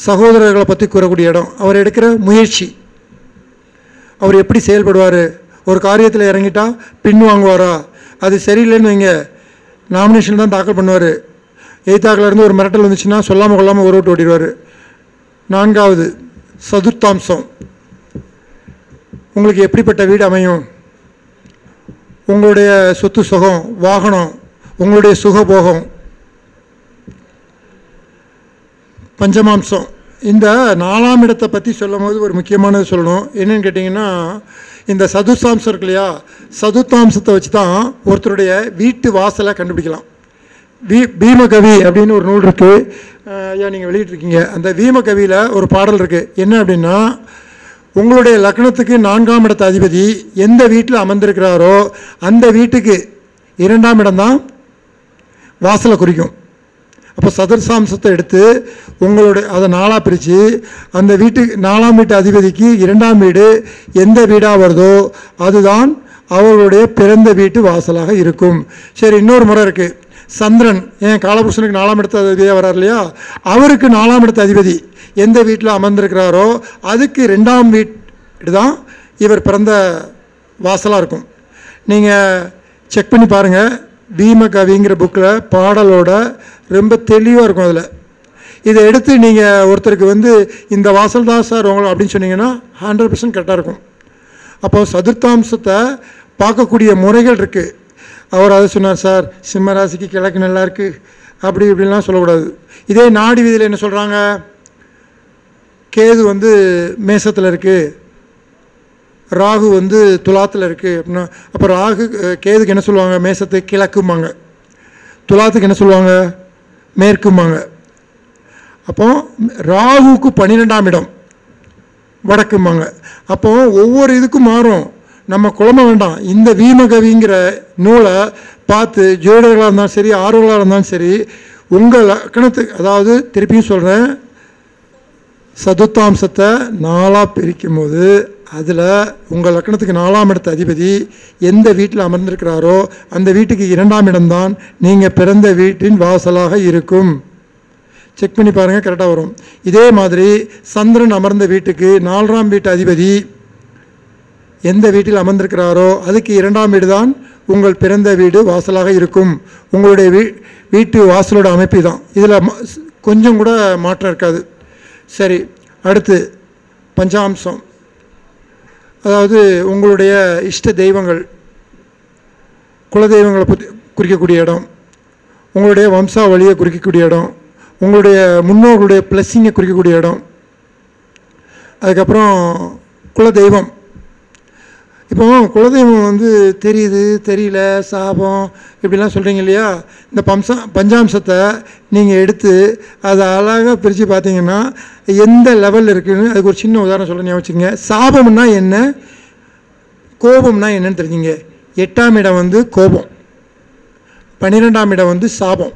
S3: சகோதரர்களை பற்றி கூறக்கூடிய இடம் அவர் எடுக்கிற முயற்சி அவர் எப்படி செயல்படுவார் ஒரு காரியத்தில் இறங்கிட்டா பின் வாங்குவாரா அது சரியில்லைன்னு வைங்க நாமினேஷன் தான் தாக்கல் பண்ணுவார் எய்த்தாக்கில் இருந்து ஒரு மிரட்டல் வந்துச்சுன்னா சொல்லாமல் கொள்ளாமல் ஒரு விட்டு ஓடிடுவார் நான்காவது சதுர்த்தாம்சம் உங்களுக்கு எப்படிப்பட்ட வீடு அமையும் உங்களுடைய சொத்து சுகம் வாகனம் உங்களுடைய சுகபோகம் பஞ்சமாம்சம் இந்த நாலாம் இடத்தை பற்றி சொல்லும் போது ஒரு முக்கியமானது சொல்லணும் என்னன்னு கேட்டிங்கன்னா இந்த சதுர்த்தாம்சம் இருக்கு இல்லையா சதுர்த்தாம்சத்தை வச்சு தான் ஒருத்தருடைய வீட்டு வாசலை கண்டுபிடிக்கலாம் வீ பீமகவி அப்படின்னு ஒரு நூல் இருக்குது ஐயா நீங்கள் வெளியிட்டிருக்கீங்க அந்த பீமகவியில் ஒரு பாடல் இருக்குது என்ன அப்படின்னா உங்களுடைய லக்னத்துக்கு நான்காம் இடத்த அதிபதி எந்த வீட்டில் அமர்ந்திருக்கிறாரோ அந்த வீட்டுக்கு இரண்டாம் இடம்தான் வாசலை குறிக்கும் அப்போ சதுர்சாம்சத்தை எடுத்து உங்களுடைய அதை நாளாக பிரித்து அந்த வீட்டுக்கு நாலாம் வீட்டு அதிபதிக்கு இரண்டாம் வீடு எந்த வீடாக வருதோ அதுதான் அவர்களுடைய பிறந்த வீட்டு வாசலாக இருக்கும் சரி இன்னொரு முறை இருக்குது சந்திரன் ஏன் காலபுருஷனுக்கு நாலாம் இடத்த அதிபதியாக வரார் இல்லையா அவருக்கு நாலாம் இடத்த அதிபதி எந்த வீட்டில் அமர்ந்திருக்கிறாரோ அதுக்கு ரெண்டாம் வீடு தான் இவர் பிறந்த வாசலாக இருக்கும் நீங்கள் செக் பண்ணி பாருங்கள் பீமகவிங்கிற புக்கில் பாடலோட ரொம்ப தெளிவாக இருக்கும் அதில் இதை எடுத்து நீங்கள் ஒருத்தருக்கு வந்து இந்த வாசல் தான் சார் உங்களை அப்படின்னு சொன்னீங்கன்னா ஹண்ட்ரட் பர்சன்ட் கரெக்டாக இருக்கும் அப்போ சதுர்த்தாம்சத்தை பார்க்கக்கூடிய முறைகள் இருக்குது அவர் அதை சொன்னார் சார் சிம்ம ராசிக்கு கிழக்கு நல்லா இருக்குது அப்படி இப்படிலாம் சொல்லக்கூடாது இதே நாடி வீதியில் என்ன சொல்கிறாங்க கேது வந்து மேசத்தில் இருக்குது ராகு வந்து துலாத்தில் இருக்குது அப்படின்னா அப்போ ராகு அஹ், கேதுக்கு என்ன சொல்லுவாங்க மேசத்துக்கு கிழக்கும்பாங்க துலாத்துக்கு என்ன சொல்லுவாங்க மேற்கும்பாங்க அப்போ ராகுவுக்கு பன்னிரெண்டாம் இடம் வடக்கும்பாங்க அப்போ ஒவ்வொரு இதுக்கும் மாறும் நம்ம குழம்ப வேண்டாம் இந்த வீமகவிங்கிற நூலை பார்த்து ஜோதிடர்களாக இருந்தாலும் சரி ஆர்வலராக இருந்தாலும் சரி உங்கள் லக்கணத்துக்கு அதாவது திருப்பியும் சொல்கிறேன் சதுர்த்தாம்சத்தை நாலாக பிரிக்கும் போது அதில் உங்கள் லக்கணத்துக்கு நாலாம் இடத்த அதிபதி எந்த வீட்டில் அமர்ந்திருக்கிறாரோ அந்த வீட்டுக்கு இரண்டாம் இடம்தான் நீங்கள் பிறந்த வீட்டின் வாசலாக இருக்கும் செக் பண்ணி பாருங்கள் கரெக்டாக வரும் இதே மாதிரி சந்திரன் அமர்ந்த வீட்டுக்கு நாலாம் வீட்டு அதிபதி எந்த வீட்டில் அமர்ந்திருக்கிறாரோ அதுக்கு இரண்டாம் வீடு தான் உங்கள் பிறந்த வீடு வாசலாக இருக்கும் உங்களுடைய வீ வீட்டு வாசலோட அமைப்பு தான் இதில் கொஞ்சம் கூட மாற்றம் இருக்காது சரி அடுத்து பஞ்சாம்சம் அதாவது உங்களுடைய இஷ்ட தெய்வங்கள் குலதெய்வங்களை பற்றி குறிக்கக்கூடிய இடம் உங்களுடைய வம்சாவளியை குறிக்கக்கூடிய இடம் உங்களுடைய முன்னோர்களுடைய பிளஸ்ஸிங்கை குறிக்கக்கூடிய இடம் அதுக்கப்புறம் குலதெய்வம் இப்போ குலதெய்வம் வந்து தெரியுது தெரியல சாபம் இப்படிலாம் சொல்கிறீங்க இல்லையா இந்த பம்சா பஞ்சாம்சத்தை நீங்கள் எடுத்து அதை அழகாக பிரித்து பார்த்தீங்கன்னா எந்த லெவலில் இருக்குன்னு அதுக்கு ஒரு சின்ன உதாரணம் சொல்ல ஞாபகம் வச்சுக்கோங்க சாபம்னா என்ன கோபம்னா என்னன்னு தெரிஞ்சுங்க எட்டாம் இடம் வந்து கோபம் பன்னிரெண்டாம் இடம் வந்து சாபம்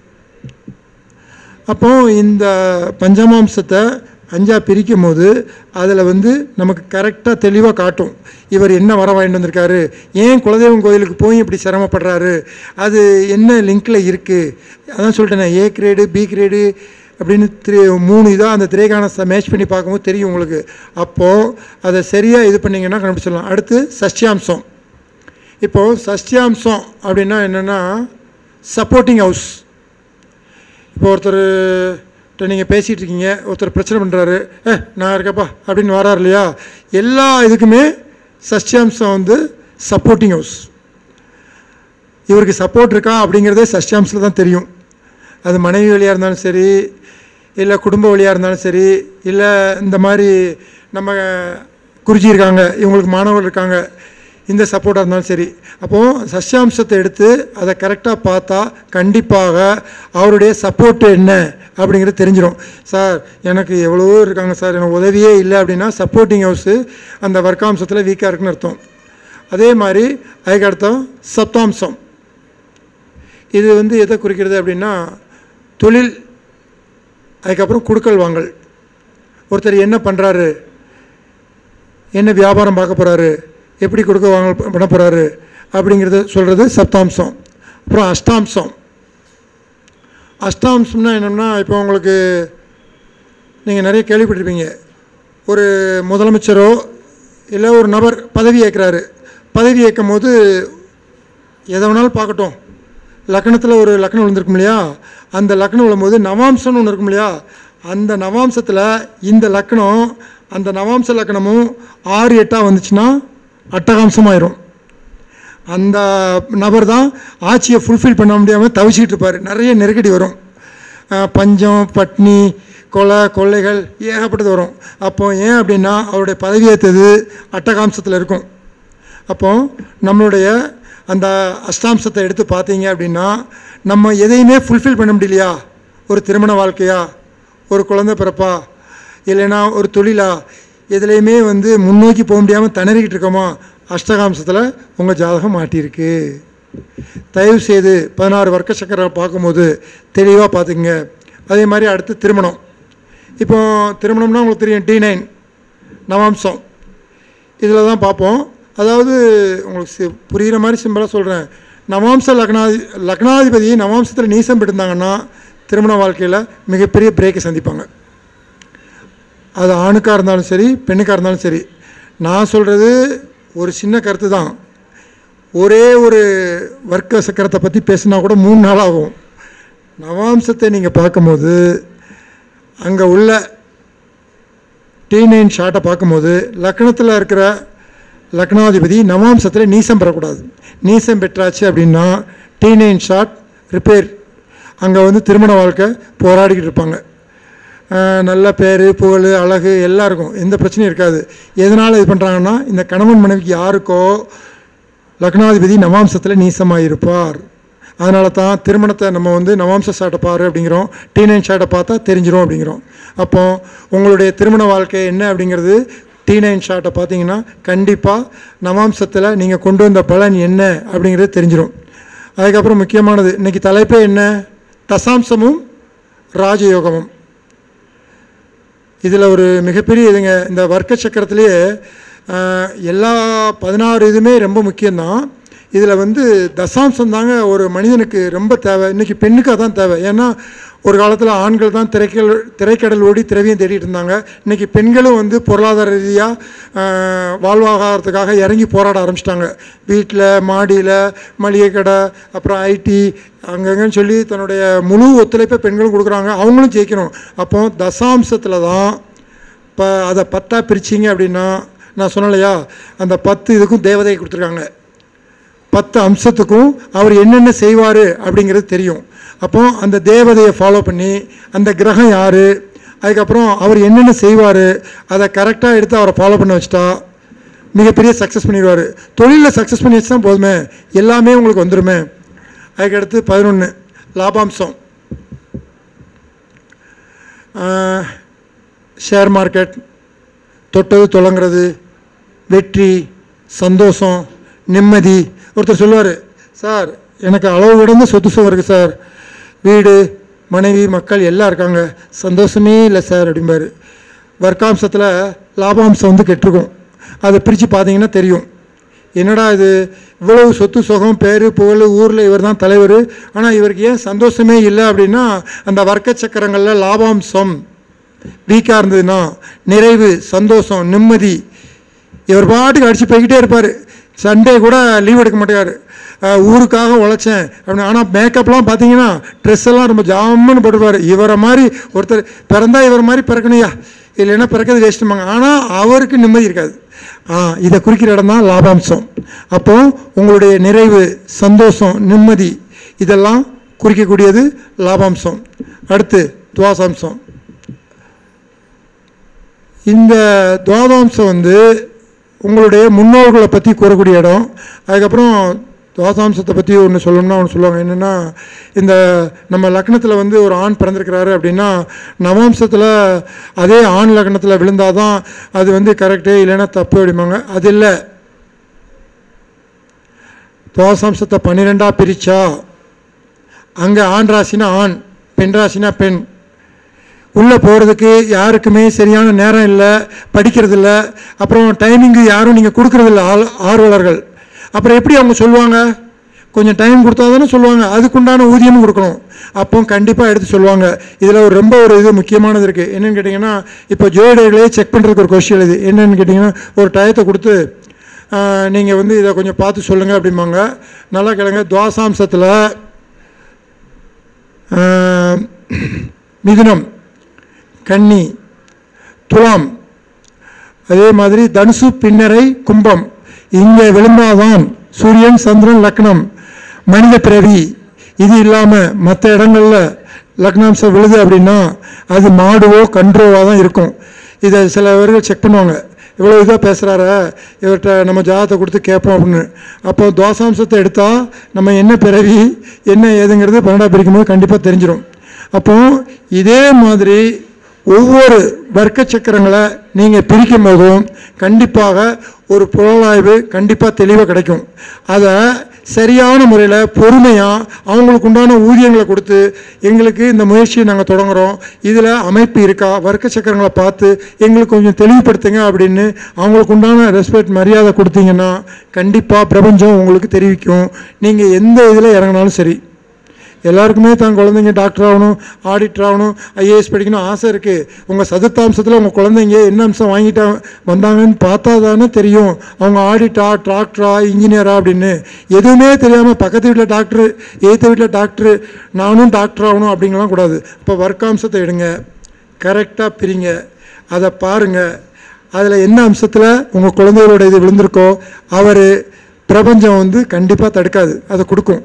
S3: அப்போ இந்த பஞ்சமாம்சத்தை அஞ்சா பிரிக்கும் போது அதில் வந்து நமக்கு கரெக்டாக தெளிவாக காட்டும் இவர் என்ன வர வாங்கிட்டு வந்திருக்காரு ஏன் குலதெய்வம் கோயிலுக்கு போய் இப்படி சிரமப்படுறாரு அது என்ன லிங்க்கில் இருக்குது அதான் சொல்லிட்டேன் ஏ கிரேடு பி கிரேடு அப்படின்னு த்ரீ மூணு இதாக அந்த திரைகாணத்தை மேட்ச் பண்ணி பார்க்கும்போது தெரியும் உங்களுக்கு அப்போது அதை சரியாக இது பண்ணிங்கன்னா கண்டுபிடிச்சிடலாம் அடுத்து சஷ்டியாம்சம் இப்போது சஷ்டியாம்சம் அப்படின்னா என்னென்னா சப்போர்ட்டிங் ஹவுஸ் இப்போ ஒருத்தர் நீங்கள் பேசிகிட்டு இருக்கீங்க ஒருத்தர் பிரச்சனை பண்ணுறாரு ஏ நான் இருக்கப்பா அப்படின்னு வரார் இல்லையா எல்லா இதுக்குமே சஷ்டியாம்சம் வந்து சப்போர்ட்டிங் ஹவுஸ் இவருக்கு சப்போர்ட் இருக்கா அப்படிங்கிறதே சஷ்டியாம்சில் தான் தெரியும் அது மனைவி வழியாக இருந்தாலும் சரி இல்லை குடும்ப வழியாக இருந்தாலும் சரி இல்லை இந்த மாதிரி நம்ம குருஜி இருக்காங்க இவங்களுக்கு மாணவர்கள் இருக்காங்க இந்த சப்போர்ட்டாக இருந்தாலும் சரி அப்போது சஷ்யாம்சத்தை எடுத்து அதை கரெக்டாக பார்த்தா கண்டிப்பாக அவருடைய சப்போர்ட் என்ன அப்படிங்கிறது தெரிஞ்சிடும் சார் எனக்கு எவ்வளவோ இருக்காங்க சார் எனக்கு உதவியே இல்லை அப்படின்னா சப்போர்ட்டிங் ஹவுஸு அந்த வர்க்காம்சத்தில் வீக்காக இருக்குன்னு அர்த்தம் அதே மாதிரி அதுக்கு அர்த்தம் சப்தாம்சம் இது வந்து எதை குறிக்கிறது அப்படின்னா தொழில் அதுக்கப்புறம் குடுக்கல் வாங்கல் ஒருத்தர் என்ன பண்ணுறாரு என்ன வியாபாரம் பார்க்க போகிறாரு எப்படி கொடுக்க வாங்க பண்ண போகிறாரு அப்படிங்கிறத சொல்கிறது சப்தாம்சம் அப்புறம் அஷ்டாம்சம் அஷ்டாம்சம்னா என்னென்னா இப்போ உங்களுக்கு நீங்கள் நிறைய கேள்விப்பட்டிருப்பீங்க ஒரு முதலமைச்சரோ இல்லை ஒரு நபர் பதவி ஏற்கிறாரு பதவி ஏற்கும் போது எதை வேணாலும் பார்க்கட்டும் லக்னத்தில் ஒரு லக்னம் விழுந்திருக்கும் இல்லையா அந்த லக்னம் விழும்போது நவாம்சம்னு ஒன்று இருக்கும் இல்லையா அந்த நவாம்சத்தில் இந்த லக்னம் அந்த நவாம்ச லக்னமும் ஆறு எட்டாக வந்துச்சுன்னா அட்டகாம்சமாயிரும் அந்த நபர் தான் ஆட்சியை ஃபுல்ஃபில் பண்ண முடியாமல் தவிச்சிக்கிட்டு இருப்பார் நிறைய நெருக்கடி வரும் அஹ் பஞ்சம் பட்னி கொலை கொள்ளைகள் ஏகப்பட்டது வரும் அப்போ ஏன் அப்படின்னா அவருடைய பதவியேற்றது அட்டகாம்சத்தில் இருக்கும் அப்போ நம்மளுடைய அந்த அஷ்டாம்சத்தை எடுத்து பார்த்தீங்க அப்படின்னா நம்ம எதையுமே ஃபுல்ஃபில் பண்ண முடியலையா ஒரு திருமண வாழ்க்கையா ஒரு குழந்தை பிறப்பா இல்லைன்னா ஒரு தொழிலா எதுலேயுமே வந்து முன்னோக்கி போக முடியாமல் திணறிக்கிட்டு இருக்கோமா அஷ்டகாம்சத்தில் உங்கள் ஜாதகம் மாட்டியிருக்கு தயவு செய்து பதினாறு வர்க்க சக்கரம் பார்க்கும்போது தெளிவாக பார்த்துக்குங்க அதே மாதிரி அடுத்து திருமணம் இப்போ திருமணம்னா உங்களுக்கு தெரியும் டி நைன் நவாம்சம் இதில் தான் பார்ப்போம் அதாவது உங்களுக்கு சி புரிகிற மாதிரி சிம்பிளாக சொல்கிறேன் நவாம்ச லக்னாதி லக்னாதிபதி நவாம்சத்தில் நீசம் பெற்றிருந்தாங்கன்னா திருமண வாழ்க்கையில் மிகப்பெரிய பிரேக்கை சந்திப்பாங்க அது ஆணுக்காக இருந்தாலும் சரி பெண்ணுக்காக இருந்தாலும் சரி நான் சொல்கிறது ஒரு சின்ன கருத்து தான் ஒரே ஒரு வர்க்க சக்கரத்தை பற்றி பேசினா கூட மூணு நாள் ஆகும் நவாம்சத்தை நீங்கள் பார்க்கும்போது அங்கே உள்ள டி நைன் ஷார்ட்டை பார்க்கும்போது லக்னத்தில் இருக்கிற லக்னாதிபதி நவாம்சத்தில் நீசம் பெறக்கூடாது நீசம் பெற்றாச்சு அப்படின்னா டி நைன் ஷார்ட் ரிப்பேர் அங்கே வந்து திருமண வாழ்க்கை போராடிக்கிட்டு இருப்பாங்க அஹ் நல்ல பேர் புகழ் அழகு எல்லாம் இருக்கும் எந்த பிரச்சனையும் இருக்காது எதனால் இது பண்ணுறாங்கன்னா இந்த கணவன் மனைவிக்கு யாருக்கோ லக்னாதிபதி நவாம்சத்தில் நீசமாக இருப்பார் அதனால தான் திருமணத்தை நம்ம வந்து நவாம்ச ஷாட்டை பாரு அப்படிங்கிறோம் டி நைன் ஷாட்டை பார்த்தா தெரிஞ்சிரும் அப்படிங்கிறோம் அப்போ உங்களுடைய திருமண வாழ்க்கை என்ன அப்படிங்கிறது டி நைன் ஷாட்டை பார்த்தீங்கன்னா கண்டிப்பாக நவாம்சத்தில் நீங்கள் கொண்டு வந்த பலன் என்ன அப்படிங்கிறது தெரிஞ்சிரும் அதுக்கப்புறம் முக்கியமானது இன்றைக்கி தலைப்பே என்ன தசாம்சமும் ராஜயோகமும் இதில் ஒரு மிகப்பெரிய இதுங்க இந்த வர்க்க சக்கரத்திலேயே ஆஹ், எல்லா பதினாறு இதுவுமே ரொம்ப முக்கியம்தான் இதில் வந்து தசாம்சம் தாங்க ஒரு மனிதனுக்கு ரொம்ப தேவை இன்றைக்கி பெண்ணுக்கு அதான் தேவை ஏன்னா ஒரு காலத்தில் ஆண்கள் தான் திரைக்கல் திரைக்கடல் ஓடி திரவியம் தேடிட்டு இருந்தாங்க இன்றைக்கி பெண்களும் வந்து பொருளாதார ரீதியாக வாழ்வாதாரத்துக்காக இறங்கி போராட ஆரம்பிச்சிட்டாங்க வீட்டில் மாடியில் மளிகை கடை அப்புறம் ஐடி அங்கங்கன்னு சொல்லி தன்னுடைய முழு ஒத்துழைப்பை பெண்களும் கொடுக்குறாங்க அவங்களும் ஜெயிக்கணும் அப்போ தசாம்சத்தில் தான் இப்போ அதை பத்தாக பிரிச்சிங்க அப்படின்னா நான் சொன்னலையா அந்த பத்து இதுக்கும் தேவதை கொடுத்துருக்காங்க பத்து அம்சத்துக்கும் அவர் என்னென்ன செய்வார் அப்படிங்கிறது தெரியும் அப்போ அந்த தேவதையை ஃபாலோ பண்ணி அந்த கிரகம் யார் அதுக்கப்புறம் அவர் என்னென்ன செய்வார் அதை கரெக்டாக எடுத்து அவரை ஃபாலோ பண்ண வச்சுட்டா மிகப்பெரிய சக்ஸஸ் பண்ணிடுவார் தொழிலில் சக்ஸஸ் பண்ணி வச்சுதான் போதுமே எல்லாமே உங்களுக்கு வந்துருமே அதுக்கடுத்து பதினொன்று லாபாம்சம் ஷேர் மார்க்கெட் தொட்டது தொடங்குறது வெற்றி சந்தோஷம் நிம்மதி ஒருத்தர் சொல்லுவார் சார் எனக்கு அளவு கடந்த சொத்து சுகம் இருக்குது சார் வீடு மனைவி மக்கள் எல்லாம் இருக்காங்க சந்தோஷமே இல்லை சார் அப்படிம்பாரு வர்க்காம்சத்தில் லாபாம்சம் வந்து கெட்டிருக்கும் அதை பிரித்து பார்த்தீங்கன்னா தெரியும் என்னடா இது இவ்வளவு சொத்து சுகம் பேர் புகழ் ஊரில் இவர் தான் தலைவர் ஆனால் இவருக்கு ஏன் சந்தோஷமே இல்லை அப்படின்னா அந்த வர்க்க சக்கரங்களில் லாபாம்சம் வீக்காக இருந்ததுன்னா நிறைவு சந்தோஷம் நிம்மதி இவர் பாட்டுக்கு அடித்து போய்கிட்டே இருப்பார் சண்டே கூட லீவ் எடுக்க மாட்டார் அஹ் ஊருக்காக உழைச்சேன் அப்படின்னு ஆனால் மேக்கப்லாம் பார்த்தீங்கன்னா ட்ரெஸ் எல்லாம் ரொம்ப ஜாமுன்னு போட்டுருப்பார் இவரை மாதிரி ஒருத்தர் பிறந்தா இவர் மாதிரி பிறக்கணுயா இல்லைன்னா பிறக்கிறது வேஸ்ட்டுமாங்க ஆனால் அவருக்கு நிம்மதி இருக்காது ஆ இதை குறிக்கிற இடம் தான் லாபாம்சம் அப்போ உங்களுடைய நிறைவு சந்தோஷம் நிம்மதி இதெல்லாம் குறிக்கக்கூடியது லாபாம்சம் அடுத்து துவாசாம்சம் இந்த துவாதாம்சம் வந்து உங்களுடைய முன்னோர்களை பற்றி கூறக்கூடிய இடம் அதுக்கப்புறம் துவாசாம்சத்தை பற்றி ஒன்று சொல்லணும்னா ஒன்று சொல்லுவாங்க என்னென்னா இந்த நம்ம லக்னத்தில் வந்து ஒரு ஆண் பிறந்திருக்கிறாரு அப்படின்னா நவாம்சத்தில் அதே ஆண் லக்னத்தில் விழுந்தாதான் அது வந்து கரெக்டு இல்லைன்னா தப்பு அப்படிம்பாங்க அது இல்லை துவாசாம்சத்தை பன்னிரெண்டாக பிரித்தா அங்கே ஆண் ராசினா ஆண் பெண் ராசினா பெண் உள்ளே போகிறதுக்கு யாருக்குமே சரியான நேரம் இல்லை படிக்கிறது இல்லை அப்புறம் டைமிங்கு யாரும் நீங்கள் கொடுக்கறதில்ல ஆள் ஆர்வலர்கள் அப்புறம் எப்படி அவங்க சொல்லுவாங்க கொஞ்சம் டைம் கொடுத்தா தானே சொல்லுவாங்க அதுக்குண்டான ஊதியமும் கொடுக்கணும் அப்போ கண்டிப்பாக எடுத்து சொல்லுவாங்க இதில் ஒரு ரொம்ப ஒரு இது முக்கியமானது இருக்குது என்னென்னு கேட்டிங்கன்னா இப்போ ஜோதிடர்களே செக் பண்ணுறதுக்கு ஒரு கொஸ்டின் இது என்னென்னு கேட்டிங்கன்னா ஒரு டயத்தை கொடுத்து நீங்கள் வந்து இதை கொஞ்சம் பார்த்து சொல்லுங்கள் அப்படிம்பாங்க நல்லா கேளுங்க துவாசாம்சத்தில் ஆஹ், மிதுனம் கன்னி துலாம் அதே மாதிரி தனுசு பின்னரை கும்பம் இங்கே விழுந்தாதான் சூரியன் சந்திரன் லக்னம் மனித பிறவி இது இல்லாமல் மற்ற இடங்கள்ல லக்னாம்சம் விழுது அப்படின்னா அது மாடுவோ கன்றுவோ தான் இருக்கும் இதை சில பேர்கள் செக் பண்ணுவாங்க இவ்வளோ இதாக பேசுகிறார இவர்கிட்ட நம்ம ஜாதகத்தை கொடுத்து கேட்போம் அப்படின்னு அப்போ தோசாம்சத்தை எடுத்தால் நம்ம என்ன பிறவி என்ன ஏதுங்கிறது பன்னெண்டாம் பிரிக்கும்போது கண்டிப்பாக தெரிஞ்சிடும் அப்போ இதே மாதிரி ஒவ்வொரு வர்க்க சக்கரங்களை நீங்கள் பிரிக்கும் போதும் கண்டிப்பாக ஒரு புலனாய்வு கண்டிப்பாக தெளிவாக கிடைக்கும் அதை சரியான முறையில் பொறுமையாக அவங்களுக்கு உண்டான ஊதியங்களை கொடுத்து எங்களுக்கு இந்த முயற்சியை நாங்கள் தொடங்குறோம் இதில் அமைப்பு இருக்கா வர்க்க சக்கரங்களை பார்த்து எங்களுக்கு கொஞ்சம் தெளிவுபடுத்துங்க அப்படின்னு அவங்களுக்கு உண்டான ரெஸ்பெக்ட் மரியாதை கொடுத்தீங்கன்னா கண்டிப்பாக பிரபஞ்சம் உங்களுக்கு தெரிவிக்கும் நீங்கள் எந்த இதில் இறங்கினாலும் சரி எல்லாருக்குமே தான் குழந்தைங்க டாக்டர் ஆகணும் ஆடிட்டர் ஆகணும் ஐஏஎஸ் படிக்கணும் ஆசை இருக்குது உங்கள் சதுர்த்தாம்சத்தில் உங்கள் குழந்தைங்க என்ன அம்சம் வாங்கிட்டா வந்தாங்கன்னு பார்த்தா தானே தெரியும் அவங்க ஆடிட்டா டாக்டரா இன்ஜினியரா அப்படின்னு எதுவுமே தெரியாமல் பக்கத்து வீட்டில் டாக்டரு எய்த்த வீட்டில் டாக்டரு நானும் டாக்டர் ஆகணும் அப்படிங்கலாம் கூடாது அப்போ வர்க்காம்சத்தை எடுங்க கரெக்டாக பிரிங்க அதை பாருங்கள் அதில் என்ன அம்சத்தில் உங்கள் குழந்தைகளோட இது விழுந்திருக்கோ அவர் பிரபஞ்சம் வந்து கண்டிப்பாக தடுக்காது அதை கொடுக்கும்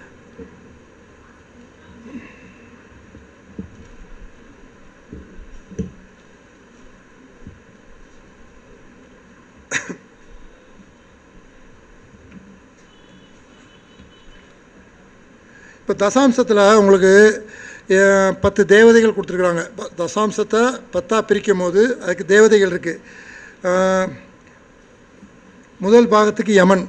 S3: இப்போ தசாம்சத்தில் உங்களுக்கு அஹ், பத்து தேவதைகள் கொடுத்துருக்குறாங்க ப- தசாம்சத்தை பத்தாக பிரிக்கும் போது அதுக்கு தேவதைகள் இருக்குது முதல் பாகத்துக்கு யமன்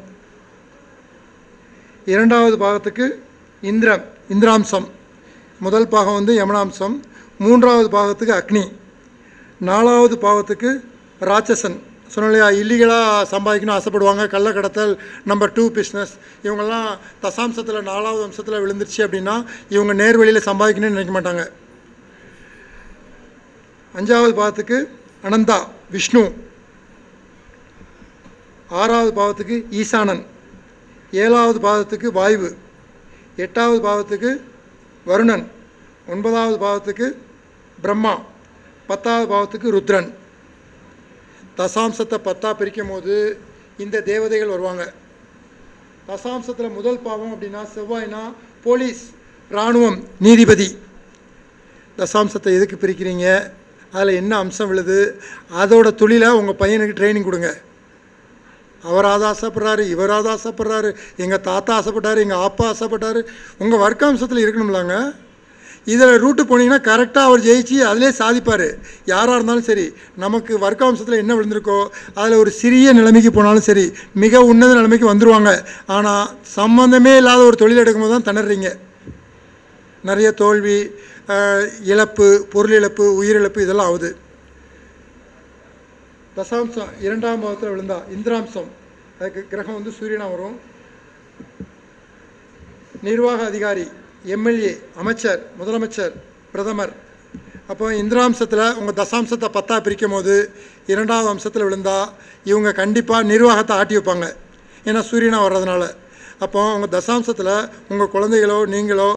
S3: இரண்டாவது பாகத்துக்கு இந்திரன் இந்திராம்சம் முதல் பாகம் வந்து யமனாம்சம் மூன்றாவது பாகத்துக்கு அக்னி நாலாவது பாவத்துக்கு ராட்சசன் சொன்னோம் இல்லையா இல்லீகலாக சம்பாதிக்கணும் ஆசைப்படுவாங்க கள்ள கடத்தல் நம்பர் டூ பிஸ்னஸ் இவங்கெல்லாம் தசாம்சத்தில் நாலாவது அம்சத்தில் விழுந்துருச்சு அப்படின்னா இவங்க நேர்வழியில் சம்பாதிக்கணும்னு நினைக்க மாட்டாங்க அஞ்சாவது பாவத்துக்கு அனந்தா விஷ்ணு ஆறாவது பாவத்துக்கு ஈசானன் ஏழாவது பாவத்துக்கு வாயு எட்டாவது பாவத்துக்கு வருணன் ஒன்பதாவது பாவத்துக்கு பிரம்மா பத்தாவது பாவத்துக்கு ருத்ரன் தசாம்சத்தை பத்தா பிரிக்கும் போது இந்த தேவதைகள் வருவாங்க தசாம்சத்தில் முதல் பாவம் அப்படின்னா செவ்வாய்னா போலீஸ் இராணுவம் நீதிபதி தசாம்சத்தை எதுக்கு பிரிக்கிறீங்க அதில் என்ன அம்சம் விழுது அதோட தொழிலை உங்கள் பையனுக்கு ட்ரைனிங் கொடுங்க அவர் அதை ஆசைப்படுறாரு இவர் அதை ஆசைப்படுறாரு எங்கள் தாத்தா ஆசைப்பட்டாரு எங்கள் அப்பா ஆசைப்பட்டாரு உங்கள் வர்க்காம்சத்தில் இருக்கணும்லாங்க இதில் ரூட்டு போனீங்கன்னா கரெக்டாக அவர் ஜெயிச்சு அதிலே சாதிப்பார் யாராக இருந்தாலும் சரி நமக்கு வர்க்காம்சத்தில் என்ன விழுந்திருக்கோ அதில் ஒரு சிறிய நிலைமைக்கு போனாலும் சரி மிக உன்னத நிலைமைக்கு வந்துடுவாங்க ஆனால் சம்மந்தமே இல்லாத ஒரு தொழில் எடுக்கும்போது தான் திணறீங்க நிறைய தோல்வி அஹ், இழப்பு பொருள் இழப்பு உயிரிழப்பு இதெல்லாம் ஆகுது தசாம்சம் இரண்டாம் பாவத்தில் விழுந்தா இந்திராம்சம் அதுக்கு கிரகம் வந்து சூரியனா வரும் நிர்வாக அதிகாரி எம்எல்ஏ அமைச்சர் முதலமைச்சர் பிரதமர் அப்போ இந்திராம்சத்தில் உங்கள் தசாம்சத்தை பத்தா பிரிக்கும் போது இரண்டாவது அம்சத்தில் விழுந்தா இவங்க கண்டிப்பாக நிர்வாகத்தை ஆட்டி வைப்பாங்க ஏன்னா சூரியனாக வர்றதுனால அப்போ உங்கள் தசாம்சத்தில் உங்கள் குழந்தைகளோ நீங்களோ